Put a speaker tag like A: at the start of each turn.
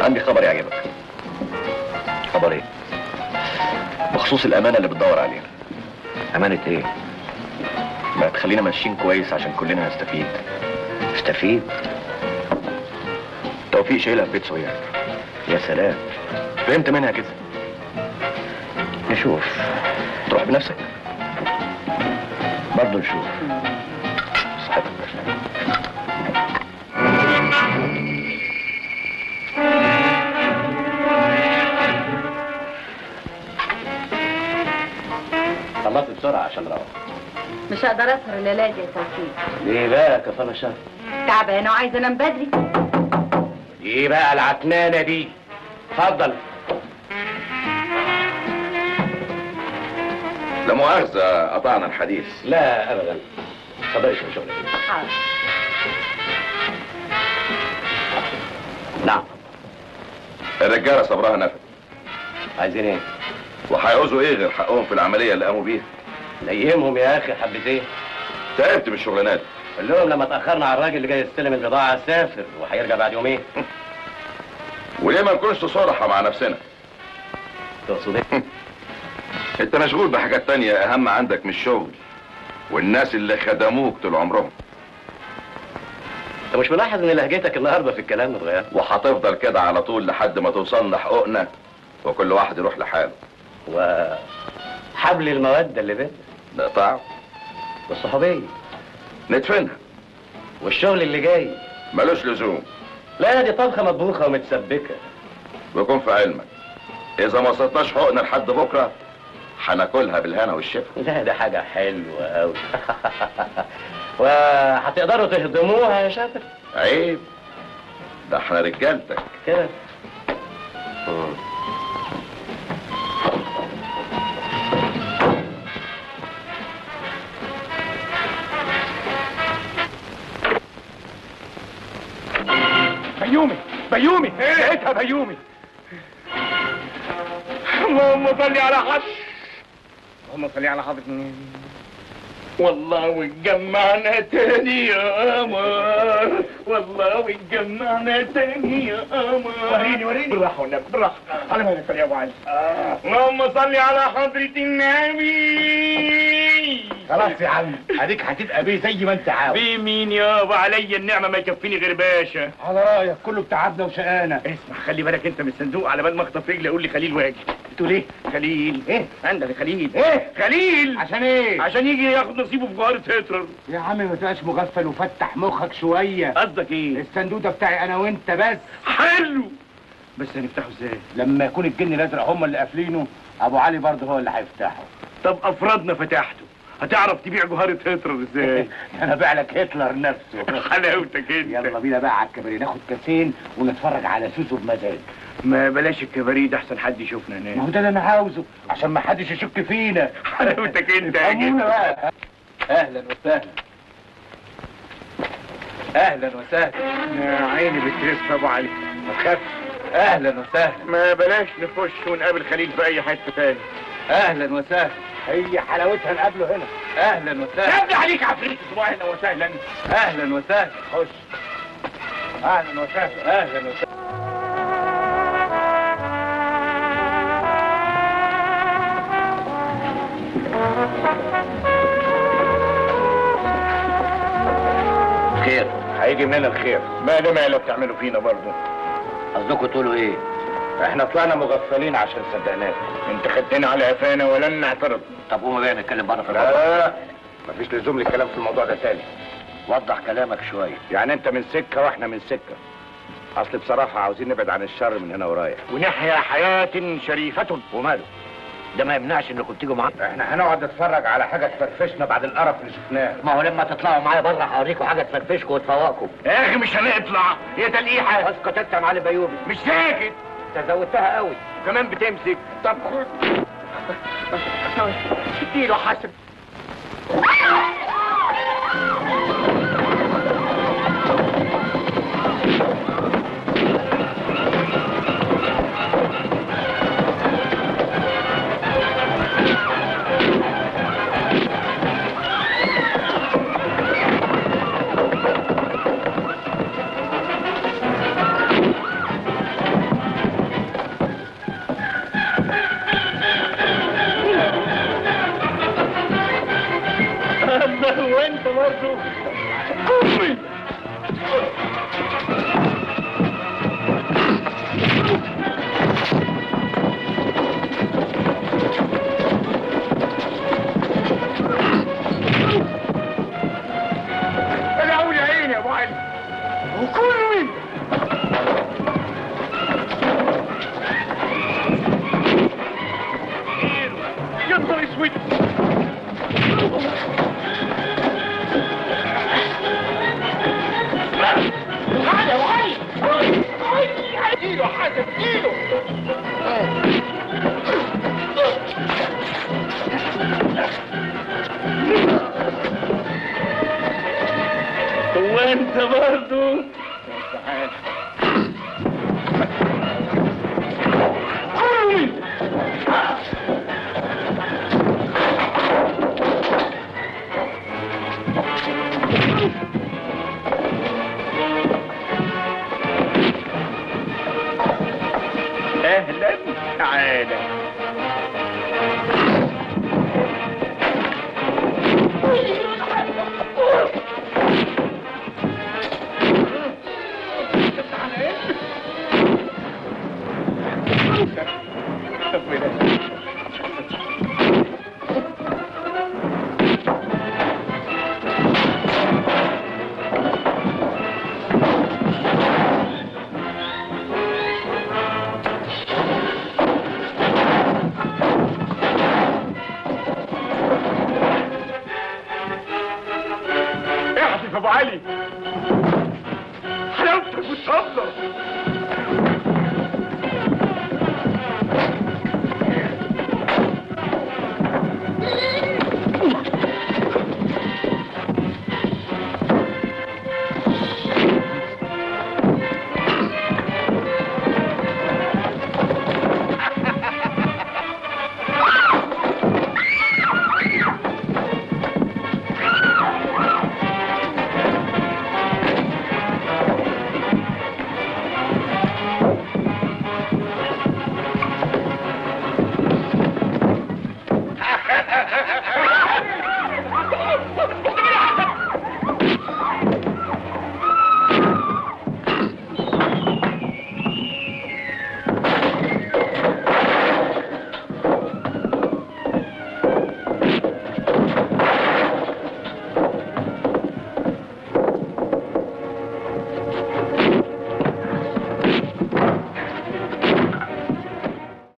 A: عندي خبر يعجبك
B: خبر ايه؟
A: بخصوص الامانه اللي بتدور عليها
B: امانه ايه؟
A: ما تخلينا ماشيين كويس عشان كلنا نستفيد
B: استفيد
A: توفيق شايلها في بيت سويا
B: يا سلام
A: فهمت منها كده
B: نشوف
A: تروح بنفسك
B: برضه نشوف
A: صحتك
B: خلصت بسرعه عشان نروح
C: مش هقدر اسهر الليله دي يا توفيق
B: ليه بقى كفاله شهر
C: تعبانه وعايزه انام بدري
B: ايه بقى العتنانه دي اتفضل
D: لا مؤاخذة قطعنا الحديث
B: لا ابدا اتفضلي شوف شغلك
C: حاضر
B: نعم
D: الرجالة صبرها نفد
B: عايزين ايه؟
D: وهيعوزوا ايه غير حقهم في العملية اللي قاموا بيها
B: نيمهم يا اخي حبتين
D: تعبت من الشغلانات
B: قول لهم لما اتاخرنا على الراجل اللي جاي يستلم البضاعه سافر وهيرجع بعد يومين
D: وليه ما نكونش صراحة مع نفسنا
B: تقصد ايه؟
D: انت مشغول بحاجات تانية اهم عندك من الشغل والناس اللي خدموك طول عمرهم
B: انت مش ملاحظ ان لهجتك النهارده في الكلام اتغيرت
D: وهتفضل كده على طول لحد ما توصلنا حقوقنا وكل واحد يروح لحاله
B: وحبل الموده اللي بيننا
D: نقطع
B: والصحوبيه
D: ندفنها
B: والشغل اللي جاي
D: ملوش لزوم
B: لا دي طبخه مطبوخه ومتسبكه
D: ويكون في علمك اذا ما وصلتناش حقوقنا لحد بكره هناكلها بالهنا والشفا
B: لا ده حاجه حلوه قوي وهتقدروا تهضموها يا شاطر
D: عيب ده احنا رجالتك
B: كده
E: بيومي بيومي لقيتها بيومي اللهم صل على حضرة اللهم صل على حضرة والله واتجمعنا تاني يا قمر والله واتجمعنا تاني يا قمر وريني وريني بالراحة والنبي بالراحة على مهلك يا ابو علي اللهم صل على حضرة النبي
F: خلاص يا عم اديك هتبقى بيه زي ما انت عاوز
E: في مين يابا عليا النعمة ما يكفيني غير باشا
F: على رايك كله بتعبنا وشقانا
E: اسمع خلي بالك انت من الصندوق على بال ما اخطف رجلي اقول لي خليل واجي بتقول ايه خليل
F: ايه
E: عندك خليل
F: ايه
E: خليل
F: عشان ايه
E: عشان يجي ياخد نصيبه في غارة هتلر
F: يا عم ما تبقاش مغفل وفتح مخك شويه
E: قصدك ايه
F: الصندوق ده بتاعي انا وانت بس
E: حلو بس هنفتحه ازاي
F: لما يكون الجن الازرق هم اللي قافلينه ابو علي برضه هو اللي هيفتحه
E: طب افرضنا فتحته هتعرف تبيع جوهرة هتلر ازاي
F: انا بيع لك هتلر نفسه
E: حلاوتك انت
F: يلا بينا بقى على الكباريه ناخد كاسين ونتفرج على سوسو بمزاج
E: ما بلاش الكباريه ده احسن حد يشوفنا
F: ما هو
E: هناك
F: ده اللي انا عاوزه عشان ما حدش يشك فينا
E: حلاوتك انت يا
F: فهمونا
E: جد
F: بقى
B: اهلا وسهلا اهلا وسهلا
E: يا عيني بترسم ابو علي
B: ما تخافش اهلا وسهلا
E: ما بلاش نخش ونقابل خليل في اي حته تاني
B: اهلا وسهلا
F: هي حلاوتها نقابله هنا
B: اهلا وسهلا
E: يبدأ عليك عفريت اسبوع اهلا وسهلا
B: اهلا وسهلا
F: خش اهلا وسهلا
B: اهلا وسهلا خير
F: هيجي منين الخير
E: ما ده ما لو بتعملوا فينا برضه
B: قصدكم تقولوا ايه
F: احنا طلعنا مغفلين عشان صدقناك
E: انت خدتنا على قفانا ولن نعترض
B: طب قوموا بقى نتكلم بره في الموضوع
F: لا مفيش لزوم للكلام في الموضوع ده تاني
B: وضح كلامك شويه
F: يعني انت من سكه واحنا من سكه اصل بصراحه عاوزين نبعد عن الشر من هنا ورايح
E: ونحيا حياة شريفة
F: وماله
B: ده ما يمنعش انكم تيجوا معانا
F: احنا هنقعد نتفرج على حاجه تفرفشنا بعد القرف اللي شفناه
B: ما هو لما تطلعوا معايا بره هوريكم حاجه تفرفشكم وتفوقكم
E: يا اخي مش هنطلع يا تلقيحة
B: اسكت انت يا معلم بيومي
E: مش ساكت
B: انت زودتها قوي
E: وكمان بتمسك طب خد اديله حسن الله هو انت برضه قومي ادعوا لي عيني يا ابو علي وكله انت يا نهار اسود تعالى يا ابو علي اديله حاجه اديله هو انت برضه قومي اهلا تعالى احذف ابو علي حلاوتك والصبر